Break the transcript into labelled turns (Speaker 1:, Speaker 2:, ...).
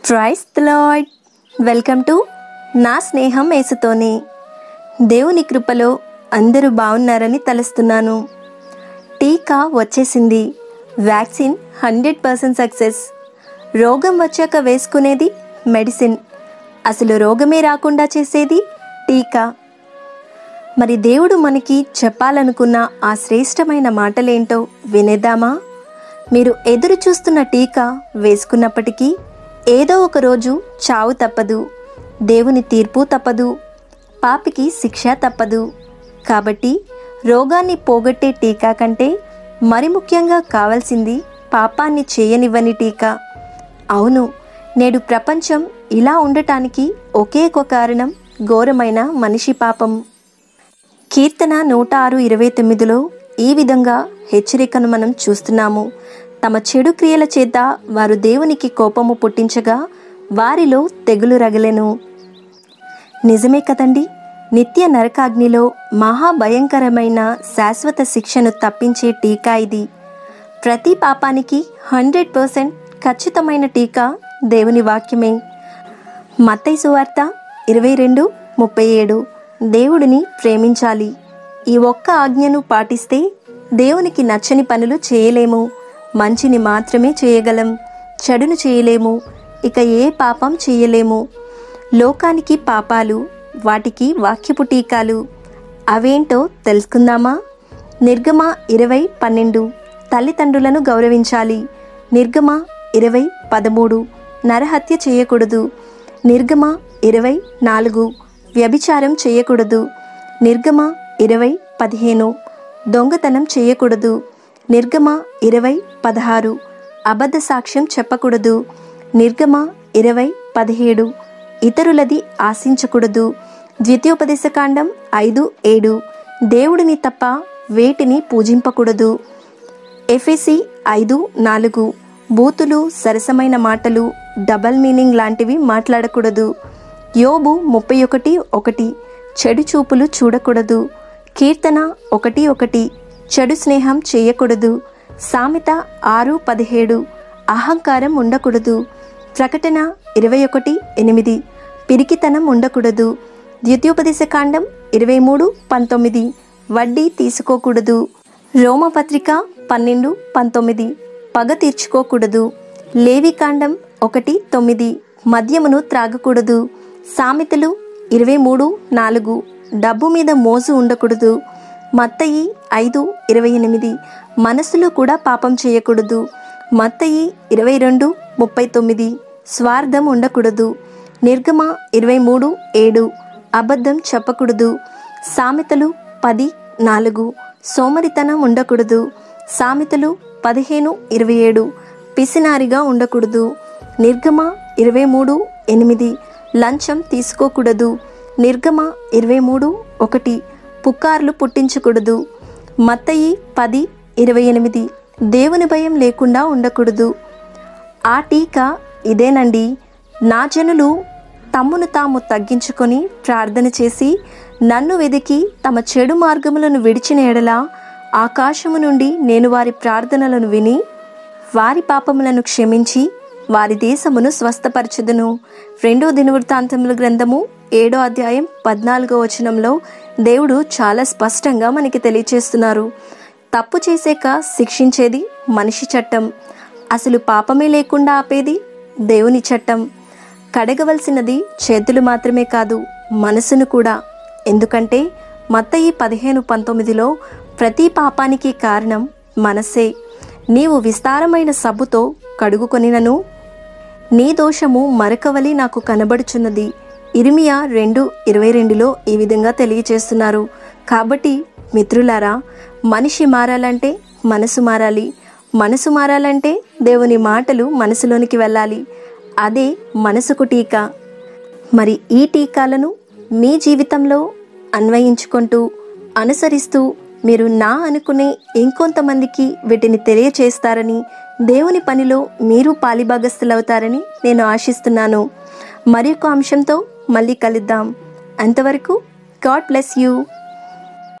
Speaker 1: price lord welcome to నా స్నేహం ఏసుతోనే దేవుని కృపలో అందరూ బాగున్నారని తలుస్తున్నాను టీకా వచ్చేసింది వ్యాక్సిన్ హండ్రెడ్ పర్సెంట్ సక్సెస్ రోగం వచ్చాక వేసుకునేది మెడిసిన్ అసలు రోగమే రాకుండా చేసేది టీకా మరి దేవుడు మనకి చెప్పాలనుకున్న ఆ శ్రేష్టమైన మాటలేంటో వినేద్దామా మీరు ఎదురు చూస్తున్న టీకా వేసుకున్నప్పటికీ ఏదో ఒక రోజు చావు తప్పదు దేవుని తీర్పు తప్పదు పాపికి శిక్ష తప్పదు కాబట్టి రోగాన్ని పోగొట్టే టీకా కంటే మరి ముఖ్యంగా కావాల్సింది పాపాన్ని చేయనివ్వని టీకా అవును నేడు ప్రపంచం ఇలా ఉండటానికి ఒకే ఒక కారణం ఘోరమైన మనిషి పాపం కీర్తన నూట ఆరు ఇరవై తొమ్మిదిలో ఈ విధంగా హెచ్చరికను మనం చూస్తున్నాము తమ చెడు క్రియల చేత వారు దేవునికి కోపము పుట్టించగా వారిలో తెగులు రగలెను నిజమే కదండి నిత్య నరకాగ్నిలో మహాభయంకరమైన శాశ్వత శిక్షను తప్పించే టీకా ఇది ప్రతి పాపానికి హండ్రెడ్ పర్సెంట్ ఖచ్చితమైన టీకా దేవుని వాక్యమే మత్తయి సువార్త ఇరవై రెండు ముప్పై ఏడు దేవుడిని ప్రేమించాలి ఈ ఒక్క ఆజ్ఞను పాటిస్తే దేవునికి నచ్చని పనులు చేయలేము మంచిని మాత్రమే చేయగలం చెడును చేయలేము ఇక ఏ పాపం చేయలేము లోకానికి పాపాలు వాటికి వాక్యపు టీకాలు అవేంటో తెలుసుకుందామా నిర్గమ ఇరవై పన్నెండు తల్లిదండ్రులను గౌరవించాలి నిర్గమ ఇరవై పదమూడు నరహత్య చేయకూడదు నిర్గమ ఇరవై నాలుగు వ్యభిచారం చేయకూడదు నిర్గమ ఇరవై పదిహేను దొంగతనం చేయకూడదు నిర్గమ ఇరవై పదహారు అబద్ధ సాక్ష్యం చెప్పకూడదు నిర్గమ ఇరవై పదిహేడు ఇతరులది ఆశించకూడదు ద్వితీయోపదేశకాండం ఐదు ఏడు దేవుడిని తప్ప వేటిని పూజింపకూడదు ఎఫెసి ఐదు నాలుగు బూతులు సరసమైన మాటలు డబల్ మీనింగ్ లాంటివి మాట్లాడకూడదు యోబు ముప్పై ఒకటి ఒకటి చెడు చూపులు చూడకూడదు కీర్తన ఒకటి ఒకటి చెడు స్నేహం చేయకూడదు సామెత ఆరు పదిహేడు అహంకారం ఉండకూడదు ప్రకటన ఇరవై ఒకటి ఎనిమిది పిరికితనం ఉండకూడదు ద్వితీయోపదేశకాండం ఇరవై మూడు పంతొమ్మిది వడ్డీ తీసుకోకూడదు రోమపత్రిక పన్నెండు పంతొమ్మిది పగ తీర్చుకోకూడదు లేవికాండం ఒకటి తొమ్మిది మద్యమును త్రాగకూడదు సామెతలు ఇరవై మూడు నాలుగు డబ్బు మీద మోజు ఉండకూడదు మత్తయి ఐదు ఇరవై ఎనిమిది మనసులో కూడా పాపం చేయకూడదు మత్తయి ఇరవై రెండు ముప్పై తొమ్మిది స్వార్థం ఉండకూడదు నిర్గమ ఇరవై మూడు ఏడు అబద్ధం చెప్పకూడదు సామెతలు పది నాలుగు సోమరితనం ఉండకూడదు సామెతలు పదిహేను ఇరవై ఏడు పిసినారిగా ఉండకూడదు నిర్గమ ఇరవై మూడు ఎనిమిది లంచం తీసుకోకూడదు నిర్గమ ఇరవై మూడు ఒకటి పుకార్లు పుట్టించకూడదు మత్తయి పది ఇరవై ఎనిమిది దేవుని భయం లేకుండా ఉండకూడదు ఆ టీకా ఇదేనండి నా జనులు తమ్మును తాము తగ్గించుకొని ప్రార్థన చేసి నన్ను వెదికి తమ చెడు మార్గములను విడిచిన ఎడల ఆకాశము నుండి నేను వారి ప్రార్థనలను విని వారి పాపములను క్షమించి వారి దేశమును స్వస్థపరచుదును రెండో దినవృత్తాంతముల గ్రంథము ఏడో అధ్యాయం పద్నాలుగో వచనంలో దేవుడు చాలా స్పష్టంగా మనకి తెలియచేస్తున్నారు తప్పు చేసాక శిక్షించేది మనిషి చట్టం అసలు పాపమే లేకుండా ఆపేది దేవుని చట్టం కడగవలసినది చేతులు మాత్రమే కాదు మనసును కూడా ఎందుకంటే మత్తయి పదిహేను పంతొమ్మిదిలో ప్రతి పాపానికి కారణం మనస్సే నీవు విస్తారమైన సబ్బుతో కడుగుకొనినను నీ దోషము మరకవలి నాకు కనబడుచున్నది ఇరిమియా రెండు ఇరవై రెండులో ఈ విధంగా తెలియచేస్తున్నారు కాబట్టి మిత్రులారా మనిషి మారాలంటే మనసు మారాలి మనసు మారాలంటే దేవుని మాటలు మనసులోనికి వెళ్ళాలి అదే మనసుకు టీకా మరి ఈ టీకాలను మీ జీవితంలో అన్వయించుకుంటూ అనుసరిస్తూ మీరు నా అనుకునే ఇంకొంతమందికి వీటిని తెలియచేస్తారని దేవుని పనిలో మీరు పాలిభాగస్తులవుతారని నేను ఆశిస్తున్నాను మరి ఒక అంశంతో మళ్ళీ కలుద్దాం అంతవరకు గాడ్ బ్లెస్ యూ